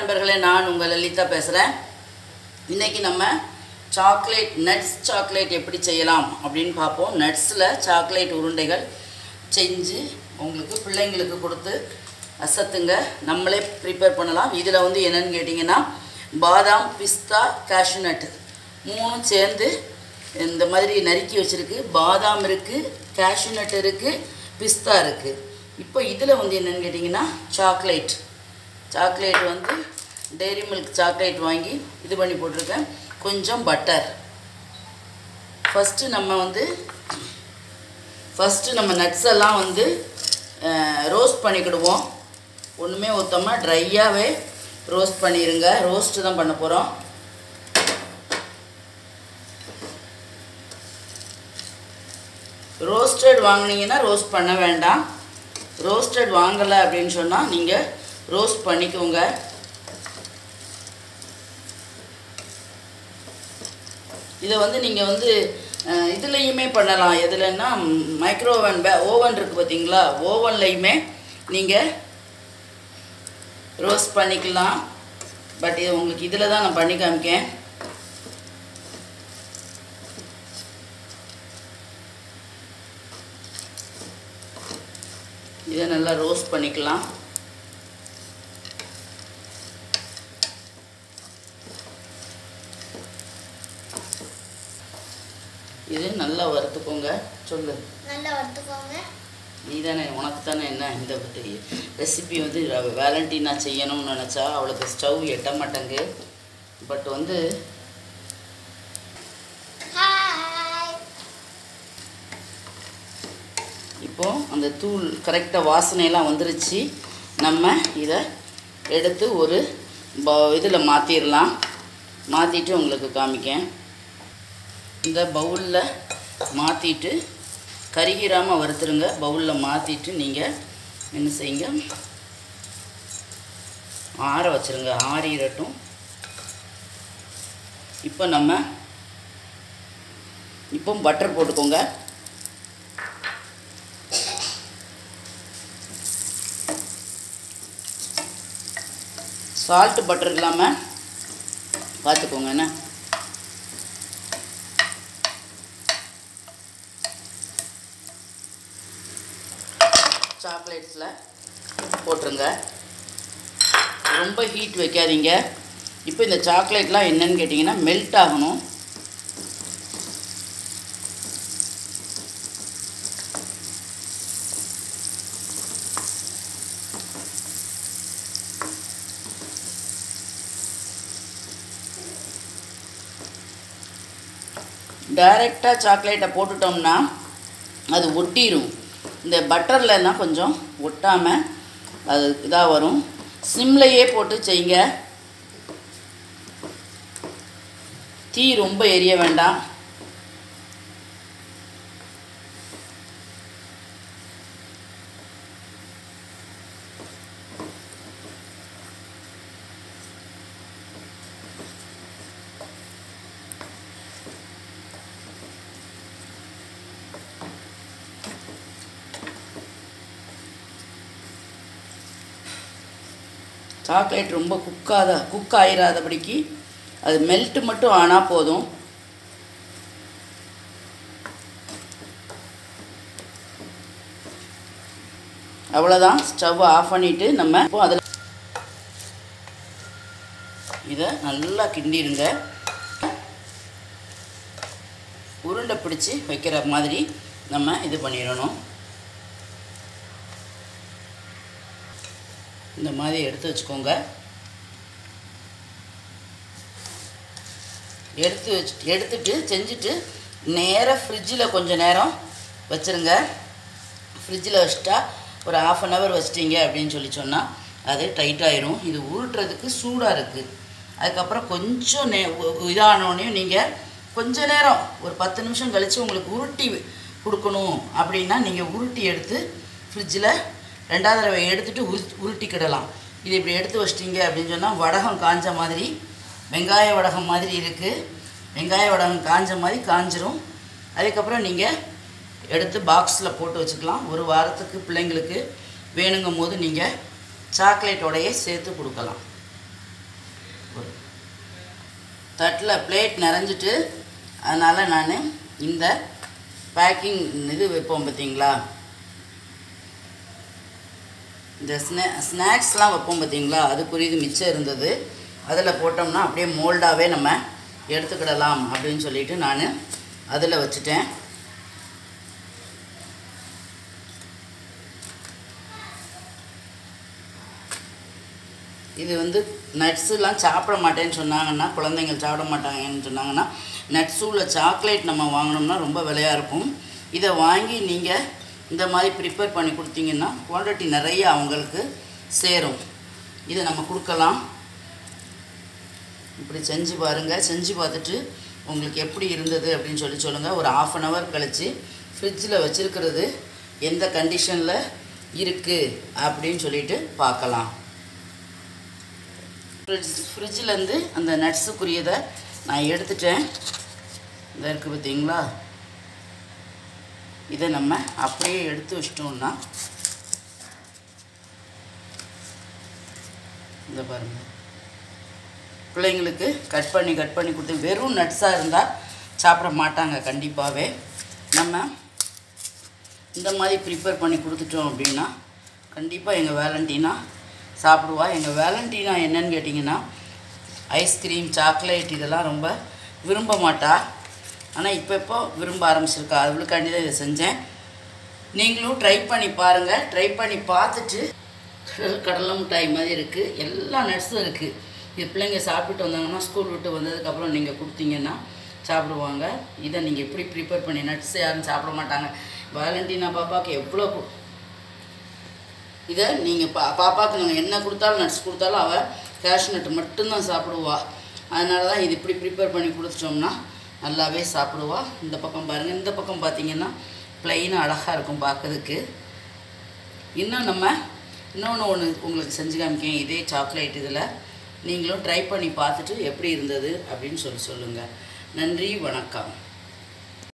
நண்பர்களே நான் உங்கள் லலிதா பேசுகிறேன் இன்றைக்கி நம்ம சாக்லேட் நட்ஸ் சாக்லேட் எப்படி செய்யலாம் அப்படின்னு பார்ப்போம் நட்ஸில் சாக்லேட் உருண்டைகள் செஞ்சு உங்களுக்கு பிள்ளைங்களுக்கு கொடுத்து அசத்துங்க நம்மளே ப்ரிப்பேர் பண்ணலாம் இதில் வந்து என்னன்னு கேட்டிங்கன்னா பாதாம் பிஸ்தா கேஷ்யூநட் மூணும் சேர்ந்து இந்த மாதிரி நறுக்கி வச்சுருக்கு பாதாம் இருக்குது கேஷ்யூநட் இருக்குது பிஸ்தா இருக்குது இப்போ இதில் வந்து என்னன்னு கேட்டிங்கன்னா சாக்லேட் சாக்லேட் வந்து டெய்ரி மில்க் சாக்லேட் வாங்கி இது பண்ணி போட்டிருக்கேன் கொஞ்சம் பட்டர் ஃபஸ்ட்டு நம்ம வந்து ஃபஸ்ட்டு நம்ம நட்ஸ் எல்லாம் வந்து ரோஸ்ட் பண்ணிக்கிடுவோம் ஒன்றுமே ஊற்றாமல் ட்ரையாகவே ரோஸ்ட் பண்ணிடுங்க ரோஸ்ட்டு தான் பண்ண போகிறோம் ரோஸ்டட் வாங்குனீங்கன்னா ரோஸ்ட் பண்ண வேண்டாம் ரோஸ்டட் வாங்கலை அப்படின்னு சொன்னால் நீங்கள் ரோஸ்ட் பண்ணிக்கோங்க இதை வந்து நீங்கள் வந்து அஹ், இதுலேயுமே பண்ணலாம் எதுலன்னா மைக்ரோவன் பே ஓவன் இருக்குது பார்த்தீங்களா ஓவன்லேயுமே நீங்கள் ரோஸ்ட் பண்ணிக்கலாம் பட் இது உங்களுக்கு இதில் தான் நான் பண்ணி காமிக்கேன் இதை நல்லா ரோஸ்ட் பண்ணிக்கலாம் இது நல்லா வறுத்துக்கோங்க சொல்லு நல்லா வறுத்துக்கோங்க நீ தானே உனக்கு தானே என்ன இந்த ரெசிபி வந்து வேலண்டினா செய்யணும்னு நினச்சா அவளுக்கு ஸ்டவ் எட்ட மாட்டேங்கு பட் வந்து ஹாய் இப்போ அந்த தூள் கரெக்டாக வாசனையெல்லாம் வந்துருச்சு நம்ம இதை எடுத்து ஒரு ப இதில் மாற்றிடலாம் மாற்றிட்டு உங்களுக்கு காமிக்கேன் இந்த பவுலில் மாற்றிட்டு கருகிராமல் வறுத்துருங்க பவுலில் மாற்றிட்டு நீங்கள் என்ன செய்யுங்க ஆற வச்சுருங்க ஆறிடட்டும் இப்போ நம்ம இப்போ பட்டர் போட்டுக்கோங்க சால்ட்டு பட்டர் இல்லாமல் பார்த்துக்கோங்க என்ன சாக்லேட்ஸில் போட்டுருங்க ரொம்ப ஹீட் வைக்காதீங்க இப்போ இந்த சாக்லேட்லாம் என்னன்னு கேட்டிங்கன்னா மெல்ட் ஆகணும் டைரெக்டாக சாக்லேட்டை போட்டுட்டோம்னா அது ஒட்டிடும் இந்த பட்டர்லன்னா கொஞ்சம் ஒட்டாமல் அது இதாக வரும் சிம்லையே போட்டு செய்யுங்க தீ ரொம்ப எரிய வேண்டாம் சாக்லேட் ரொம்ப குக்காத குக் ஆயிராதபடிக்கு அது மெல்ட்டு மட்டும் ஆனால் போதும் அவ்வளோதான் ஸ்டவ் ஆஃப் பண்ணிவிட்டு நம்ம இப்போ அதில் இதை நல்லா கிண்டிடுங்க உருண்டை பிடிச்சி வைக்கிற மாதிரி நம்ம இது பண்ணிடணும் இந்த மாதிரி எடுத்து வச்சுக்கோங்க எடுத்து வச்சு எடுத்துட்டு செஞ்சுட்டு நேராக ஃப்ரிட்ஜில் கொஞ்சம் நேரம் வச்சுருங்க ஃப்ரிட்ஜில் வச்சுட்டா ஒரு ஆஃப் அன் ஹவர் வச்சிட்டிங்க அப்படின்னு சொல்லி சொன்னால் அது டைட் ஆயிரும் இது உருட்டுறதுக்கு சூடாக இருக்குது அதுக்கப்புறம் கொஞ்சம் நே இதானோடனே நீங்கள் கொஞ்ச நேரம் ஒரு பத்து நிமிஷம் கழித்து உங்களுக்கு உருட்டி கொடுக்கணும் அப்படின்னா நீங்கள் உருட்டி எடுத்து ஃப்ரிட்ஜில் ரெண்டாவது தடவை எடுத்துட்டு உரு உருட்டிக்கிடலாம் இது இப்படி எடுத்து வச்சிட்டிங்க அப்படின்னு சொன்னால் வடகம் காஞ்ச மாதிரி வெங்காய வடகம் மாதிரி இருக்குது வெங்காய வடகம் காஞ்ச மாதிரி காஞ்சிரும் அதுக்கப்புறம் நீங்கள் எடுத்து பாக்ஸில் போட்டு வச்சுக்கலாம் ஒரு வாரத்துக்கு பிள்ளைங்களுக்கு வேணுங்கும் போது நீங்கள் சாக்லேட்டோடையே சேர்த்து கொடுக்கலாம் ஒரு தட்டில் பிளேட் நிறைஞ்சிட்டு அதனால் நான் இந்த பேக்கிங் இது வைப்போம் பார்த்தீங்களா இந்த ஸ்நே ஸ்நாக்ஸ்லாம் வைப்போம் பார்த்தீங்களா அதுக்குரியது மிச்சம் இருந்தது அதில் போட்டோம்னா அப்படியே மோல்டாகவே நம்ம எடுத்துக்கிடலாம் அப்படின்னு சொல்லிட்டு நான் அதில் வச்சுட்டேன் இது வந்து நட்ஸுலாம் சாப்பிட மாட்டேன்னு சொன்னாங்கன்னா குழந்தைங்க சாப்பிட மாட்டாங்கன்னு சொன்னாங்கன்னா நட்ஸு உள்ள சாக்லேட் நம்ம வாங்கினோம்னா ரொம்ப விலையாக இருக்கும் இதை வாங்கி நீங்கள் இந்த மாதிரி ப்ரிப்பேர் பண்ணி கொடுத்தீங்கன்னா குவான்டிட்டி நிறைய அவங்களுக்கு சேரும் இதை நம்ம கொடுக்கலாம் இப்படி செஞ்சு பாருங்கள் செஞ்சு பார்த்துட்டு உங்களுக்கு எப்படி இருந்தது அப்படின்னு சொல்லி சொல்லுங்கள் ஒரு ஆஃப் அன் ஹவர் கழித்து ஃப்ரிட்ஜில் வச்சுருக்கிறது எந்த கண்டிஷனில் இருக்குது அப்படின்னு சொல்லிட்டு பார்க்கலாம் ஃப்ரிட்ஜ் ஃப்ரிட்ஜிலேருந்து அந்த நட்ஸுக்குரியதை நான் எடுத்துட்டேன் இந்த இருக்குது பார்த்தீங்களா இதை நம்ம அப்படியே எடுத்து வச்சிட்டோம்னா இந்த பாருங்கள் பிள்ளைங்களுக்கு கட் பண்ணி கட் பண்ணி கொடுத்து வெறும் நட்ஸாக இருந்தால் சாப்பிட மாட்டாங்க கண்டிப்பாகவே நம்ம இந்த மாதிரி ப்ரிப்பேர் பண்ணி கொடுத்துட்டோம் அப்படின்னா கண்டிப்பாக எங்கள் வேலண்டினா சாப்பிடுவா எங்கள் வேலண்டினா என்னன்னு கேட்டிங்கன்னா ஐஸ்கிரீம் சாக்லேட் இதெல்லாம் ரொம்ப விரும்ப மாட்டா ஆனால் இப்போ இப்போ விரும்ப ஆரம்பிச்சிருக்கா அவளுக்காண்டி தான் இதை செஞ்சேன் நீங்களும் ட்ரை பண்ணி பாருங்கள் ட்ரை பண்ணி பார்த்துட்டு கடல் கடலை மிட்டாய் மாதிரி இருக்குது எல்லா நட்ஸும் இருக்குது இது பிள்ளைங்க சாப்பிட்டுட்டு வந்தாங்கன்னா ஸ்கூல் விட்டு வந்ததுக்கப்புறம் நீங்கள் கொடுத்தீங்கன்னா சாப்பிடுவாங்க இதை நீங்கள் எப்படி ப்ரிப்பேர் பண்ணி நட்ஸ் யாரும் சாப்பிட மாட்டாங்க வேலண்டினா பாப்பாவுக்கு எவ்வளோ கு- இதை நீங்கள் பா பாப்பாவுக்கு நாங்கள் என்ன கொடுத்தாலும் நட்ஸ் கொடுத்தாலும் அவள் கேஷ்யூ நட்டு மட்டும்தான் சாப்பிடுவா அதனால தான் இது இப்படி ப்ரிப்பேர் பண்ணி கொடுத்துட்டோம்னா நல்லாவே சாப்பிடுவா இந்த பக்கம் பாருங்கள் இந்த பக்கம் பார்த்தீங்கன்னா ப்ளைனாக அழகாக இருக்கும் பார்க்கறதுக்கு இன்னும் நம்ம இன்னொன்று ஒன்று உங்களுக்கு செஞ்சு காமிக்கேன் இதே சாக்லேட் இதில் நீங்களும் ட்ரை பண்ணி பார்த்துட்டு எப்படி இருந்தது அப்படின்னு சொல்லி சொல்லுங்கள் நன்றி வணக்கம்